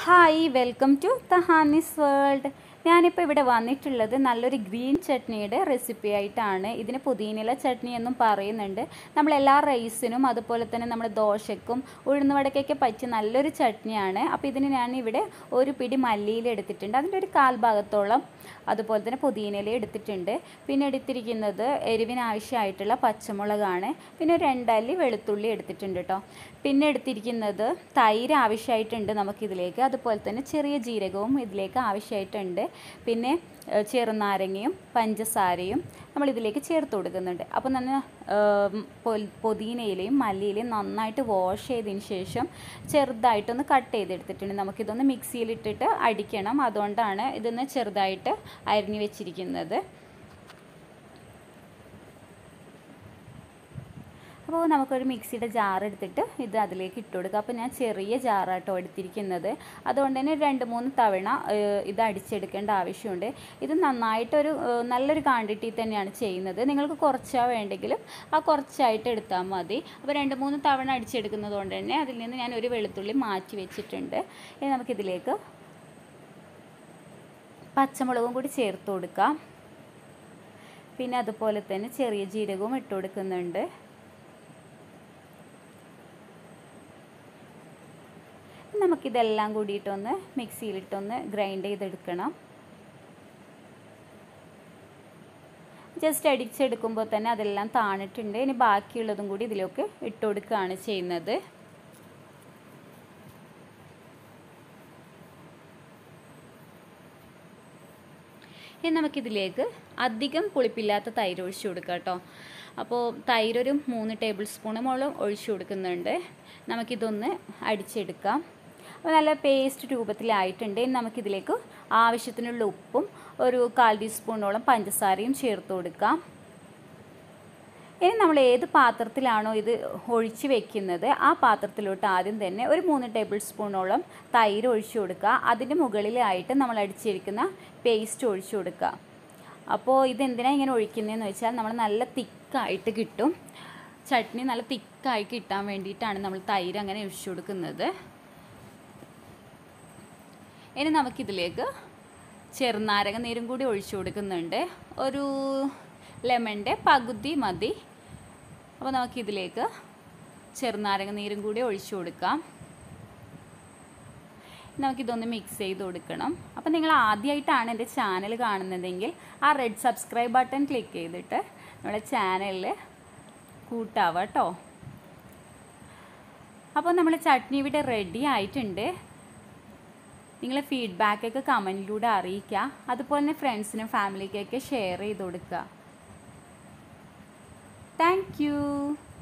hi welcome to Tahani's world ഞാനിപ്പോൾ ഇവിടെ വന്നിട്ടുള്ളത് നല്ലൊരു ഗ്രീൻ ചട്നിയുടെ റെസിപ്പി ആയിട്ടാണ് ഇതിന് പുതിയനില ചട്നി എന്നും പറയുന്നുണ്ട് നമ്മൾ എല്ലാ റൈസിനും അതുപോലെ തന്നെ നമ്മുടെ ദോശക്കും ഉഴുന്നുവടക്കൊക്കെ പറ്റിയ നല്ലൊരു ചട്നിയാണ് അപ്പോൾ ഇതിന് ഞാൻ ഇവിടെ ഒരു പിടി മല്ലിയില എടുത്തിട്ടുണ്ട് അതിൻ്റെ ഒരു കാൽ ഭാഗത്തോളം അതുപോലെ തന്നെ പുതിയനില എടുത്തിട്ടുണ്ട് പിന്നെ എടുത്തിരിക്കുന്നത് എരിവിന് ആവശ്യമായിട്ടുള്ള പച്ചമുളകാണ് പിന്നെ ഒരു രണ്ടല്ലി വെളുത്തുള്ളി എടുത്തിട്ടുണ്ട് കേട്ടോ പിന്നെ എടുത്തിരിക്കുന്നത് തൈര് ആവശ്യമായിട്ടുണ്ട് നമുക്കിതിലേക്ക് അതുപോലെ തന്നെ ചെറിയ ജീരകവും ഇതിലേക്ക് ആവശ്യമായിട്ടുണ്ട് പിന്നെ ഏഹ്, ചെറുനാരങ്ങയും പഞ്ചസാരയും നമ്മൾ ഇതിലേക്ക് ചേർത്ത് കൊടുക്കുന്നുണ്ട് അപ്പോൾ തന്നെ പൊതിനയിലയും മല്ലിയിലയും നന്നായിട്ട് വാഷ് ചെയ്തതിന് ശേഷം ചെറുതായിട്ടൊന്ന് കട്ട് ചെയ്തെടുത്തിട്ടുണ്ട് നമുക്കിതൊന്ന് മിക്സിയിലിട്ടിട്ട് അടിക്കണം അതുകൊണ്ടാണ് ഇതൊന്ന് ചെറുതായിട്ട് അരിഞ്ഞു വെച്ചിരിക്കുന്നത് അപ്പോൾ നമുക്കൊരു മിക്സിയുടെ ജാർ എടുത്തിട്ട് ഇത് അതിലേക്ക് ഇട്ട് കൊടുക്കുക അപ്പോൾ ഞാൻ ചെറിയ ജാറാട്ടോ എടുത്തിരിക്കുന്നത് അതുകൊണ്ട് തന്നെ ഒരു രണ്ട് മൂന്ന് തവണ ഏഹ്, ഇത് അടിച്ചെടുക്കേണ്ട ആവശ്യമുണ്ട് ഇത് നന്നായിട്ടൊരു ഏഹ്, നല്ലൊരു ക്വാണ്ടിറ്റി തന്നെയാണ് ചെയ്യുന്നത് നിങ്ങൾക്ക് കുറച്ചാ വേണ്ടെങ്കിലും ആ കുറച്ചായിട്ട് എടുത്താൽ മതി അപ്പോൾ രണ്ട് മൂന്ന് തവണ അടിച്ചെടുക്കുന്നത് കൊണ്ട് തന്നെ അതിൽ നിന്ന് ഞാൻ ഒരു വെളുത്തുള്ളി മാറ്റി വെച്ചിട്ടുണ്ട് ഇനി നമുക്കിതിലേക്ക് പച്ചമുളകും കൂടി ചേർത്ത് കൊടുക്കാം പിന്നെ അതുപോലെ തന്നെ ചെറിയ ജീരകവും ഇട്ട് കൊടുക്കുന്നുണ്ട് നമുക്കിതെല്ലാം കൂടിയിട്ടൊന്ന് മിക്സിയിലിട്ടൊന്ന് ഗ്രൈൻഡ് ചെയ്തെടുക്കണം ജസ്റ്റ് അടിച്ചെടുക്കുമ്പോൾ തന്നെ അതെല്ലാം താണിട്ടുണ്ട് ഇനി ബാക്കിയുള്ളതും കൂടി ഇതിലേക്ക് ഇട്ട് കൊടുക്കുകയാണ് ചെയ്യുന്നത് ഇനി നമുക്കിതിലേക്ക് അധികം പുളിപ്പില്ലാത്ത തൈര് ഒഴിച്ചു കൊടുക്കാം കേട്ടോ അപ്പോൾ തൈര് ഒരു മൂന്ന് ടേബിൾ സ്പൂണോളം ഒഴിച്ചു കൊടുക്കുന്നുണ്ട് നമുക്കിതൊന്ന് അടിച്ചെടുക്കാം അപ്പോൾ നല്ല പേസ്റ്റ് രൂപത്തിലായിട്ടുണ്ട് ഇനി നമുക്കിതിലേക്ക് ആവശ്യത്തിനുള്ള ഉപ്പും ഒരു കാൽ ടീസ്പൂണോളം പഞ്ചസാരയും ചേർത്ത് കൊടുക്കാം ഇനി നമ്മൾ ഏത് പാത്രത്തിലാണോ ഇത് ഒഴിച്ച് വെക്കുന്നത് ആ പാത്രത്തിലോട്ട് ആദ്യം തന്നെ ഒരു മൂന്ന് ടേബിൾ സ്പൂണോളം തൈര് ഒഴിച്ചു കൊടുക്കുക അതിൻ്റെ മുകളിലായിട്ട് നമ്മൾ അടിച്ചിരിക്കുന്ന പേസ്റ്റ് ഒഴിച്ചു കൊടുക്കുക അപ്പോൾ ഇതെന്തിനാണ് ഇങ്ങനെ ഒഴിക്കുന്നതെന്ന് വെച്ചാൽ നമ്മൾ നല്ല തിക്കായിട്ട് കിട്ടും ചട്നി നല്ല തിക്കായി കിട്ടാൻ വേണ്ടിയിട്ടാണ് നമ്മൾ തൈര് അങ്ങനെ ഒഴിച്ചു കൊടുക്കുന്നത് ഇനി നമുക്കിതിലേക്ക് ചെറുനാരക നീരും കൂടി ഒഴിച്ചു കൊടുക്കുന്നുണ്ട് ഒരു ലെമണിൻ്റെ പകുതി മതി അപ്പോൾ നമുക്കിതിലേക്ക് ചെറുനാരങ്ങ നീരും കൂടി ഒഴിച്ചു കൊടുക്കാം നമുക്കിതൊന്ന് മിക്സ് ചെയ്ത് കൊടുക്കണം അപ്പോൾ നിങ്ങൾ ആദ്യമായിട്ടാണ് എൻ്റെ ചാനൽ കാണുന്നതെങ്കിൽ ആ റെഡ് സബ്സ്ക്രൈബ് ബട്ടൺ ക്ലിക്ക് ചെയ്തിട്ട് നമ്മുടെ ചാനലിൽ കൂട്ടാവുക കേട്ടോ അപ്പോൾ നമ്മൾ ചട്നി ഇവിടെ റെഡി ആയിട്ടുണ്ട് നിങ്ങളെ ഫീഡ്ബാക്കൊക്കെ കമൻറ്റിലൂടെ അറിയിക്കുക അതുപോലെ തന്നെ ഫ്രണ്ട്സിനും ഫാമിലിക്കൊക്കെ ഷെയർ ചെയ്ത് കൊടുക്കുക താങ്ക് യു